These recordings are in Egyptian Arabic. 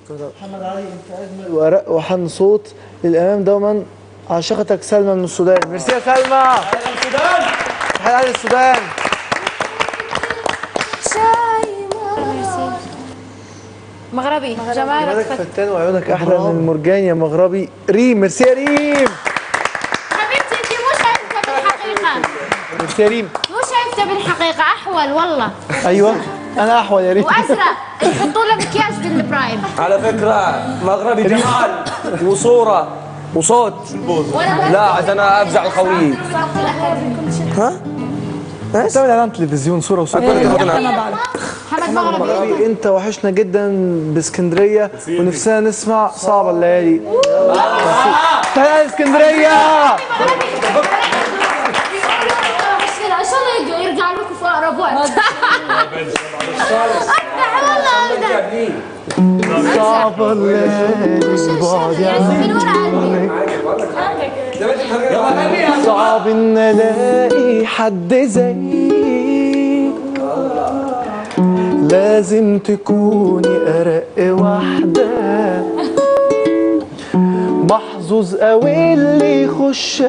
محمد علي انت اجمل وارق وحن صوت للامام دوما عاشقتك سلمى من السودان ميرسي يا سلمى السودان تحية علي السودان مغربي جمالك جمالك فت... فتان وعيونك احلى من المرجان يا مغربي ريم ميرسي يا ريم حبيبتي انت مو شايفته بالحقيقة ميرسي يا ريم مو شايفته بالحقيقة احول والله ايوه انا احول يا ريم وازرق يحطوا له مكياج بالبرايم على فكرة مغربي جمال وصورة وصوت لا عاد انا افزع الخويين تعمل اعلان تلفزيون صوره وصوت محمد مغربي مغربي انت وحشنا جدا باسكندريه ونفسنا نسمع صعبه الليالي تعالى اسكندريه مشكلة ان شاء الله يرجع- يرجع لكم في اقرب وقت افتح والله ابدا صعبه الليالي بعد يعني من ورا قلبي صعب ان الاقي حد زيك لازم تكوني ارق واحده محظوظ قوي اللي يخش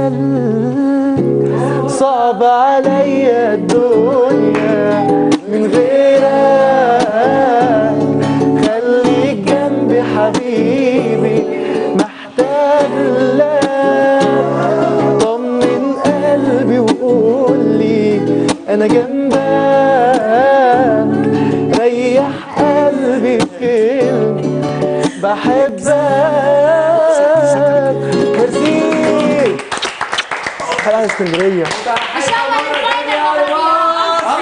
قلبك صعب عليا الدنيا من غيرك خليك جنبي حبيبي محتاج لك طمن قلبي وقول لي انا جنبك ريح قلبي بكلمة بحبك ميرسي حلقة اسكندرية ان شاء الله يرجع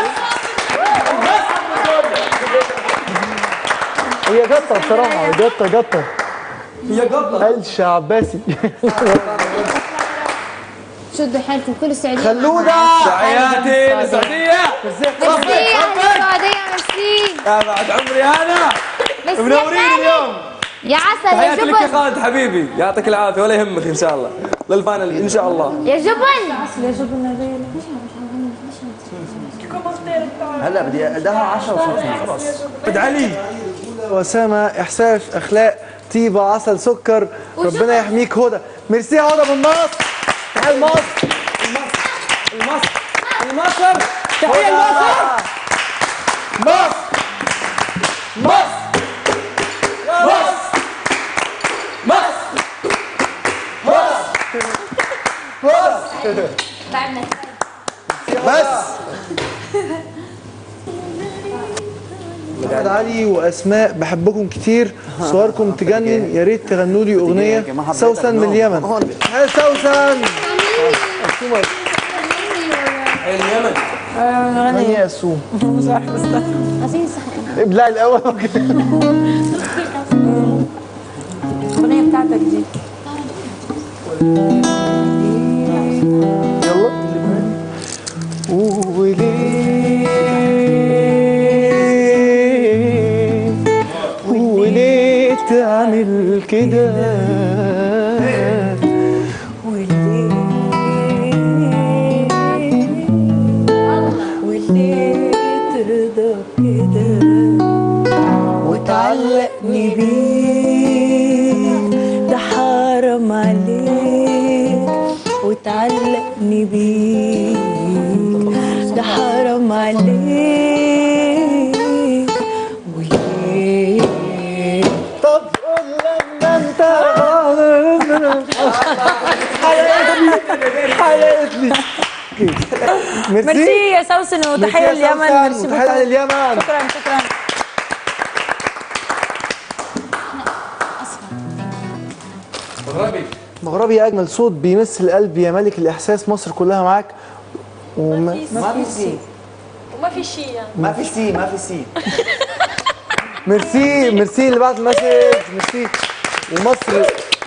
هي جطة بصراحة جطة جطة هي قبلة قلش عباسي شدوا حيلكم كل السعودية خلونا تحياتي للسعودية ميرسي اهل السعودية ميرسي يا بعد عمري انا ميرسي منورين يا خالد. اليوم يا عسل يا تحياتي لك يا جبن خالد حبيبي يعطيك العافية ولا يهمك ان شاء الله للفاينل ان شاء الله يا جبن هلا بدي ادها 10 وصوت خلاص عبد علي وسامة إحساس أخلاق طيبة عسل سكر ربنا يحميك هدى ميرسي يا هدى من مصر تحية لمصر المصر المصر تحية لمصر مصر مصر مصر مصر بس محمد علي واسماء بحبكم كتير صوركم تجنن يا ريت تغنوا لي اغنيه سوسن من اليمن هاي سوسن اليمن غني يا سوم عايزين نسخن ابلع الاول الاغنيه بتاعتك دي يلا وليه وليه تعمل كده وليه ترضى كده وتعلقني بيك ده حرام عليك وتعلقني بيك ده حرام عليك وليه طب قول لما انت حياتي حياتي ميرسي يا سوسن وتحيه لليمن ميرسي تحية بكرة. لليمن شكرا شكرا مغربي مغربي اجمل صوت بيمس القلب يا ملك الاحساس مصر كلها معاك وما ما في سي وما في شيء يعني ما في سي ما في سي ميرسي ميرسي اللي بعت المسج ميرسي ومصر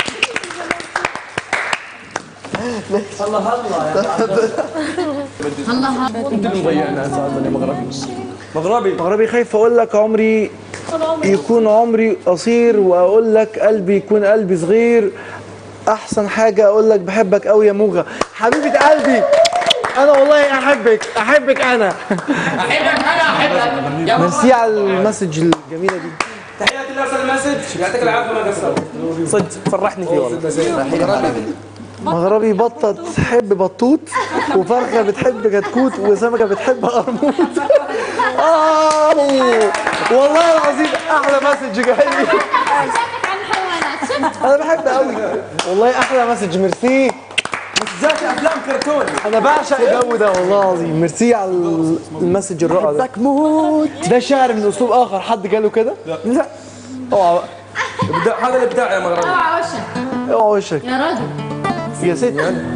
مغربي مغربي خايف اقول لك عمري يكون عمري قصير واقول لك قلبي يكون قلبي صغير احسن حاجه اقول لك بحبك قوي يا موغا حبيبه قلبي انا والله احبك احبك انا احبك انا احبك يا ميرسي على المسج الجميله دي تحياتي اللي ارسل المسج يعطيك العافيه ما قصرت صدق فرحني فيه والله مغربي بطة تحب بطوط وفرخة بتحب كتكوت وسمكة بتحب قرموط آه والله العظيم أحلى مسج جاي لي شكلك عن الحيوانات شفت أنا بحب قوي والله أحلى مسج ميرسي ذات افلام كرتون أنا بعشق الجو ده والله العظيم ميرسي على المسج الرائع ده موت ده شعر من أسلوب آخر حد جاله كده؟ لا اوعى بقى إبداع- هذا الابداع يا مغربي اوعى وشك اوعى وشك يا راجل يا ست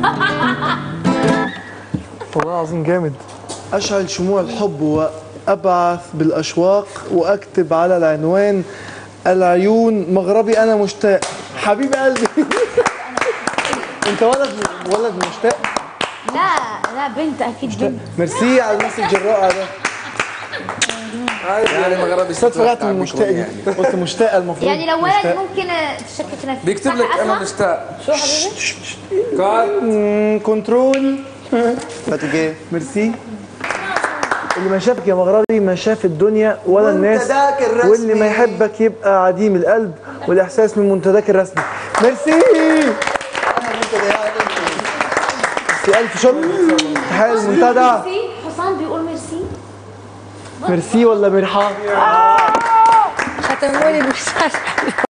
والله العظيم جامد أشعل شموع الحب وأبعث بالأشواق وأكتب على العنوان العيون مغربي أنا مشتاق حبيب قلبي أنت ولد ولد مشتاق لا لا بنت اكيد بنت ميرسي على المسج الرائع ده يعني مغربي بس اتفاجأت من مشتاق دي قلت مشتاقة المفروض يعني لو ولد مشتاق. ممكن تشككنا فيه بيكتب صح لك انا أسمع؟ مشتاق شو حبيبي؟ قال مم، كنترول فاتيجي ميرسي اللي ما شافك يا مغربي ما شاف الدنيا ولا الناس منتداك الرسمي. واللي ما يحبك يبقى عديم القلب والاحساس من منتداك الرسمي ميرسي ميرسي الف شكر تحية المنتدى ميرسي حسام بيقول ميرسي ميرسي ولا مرحى ختموا لي المساج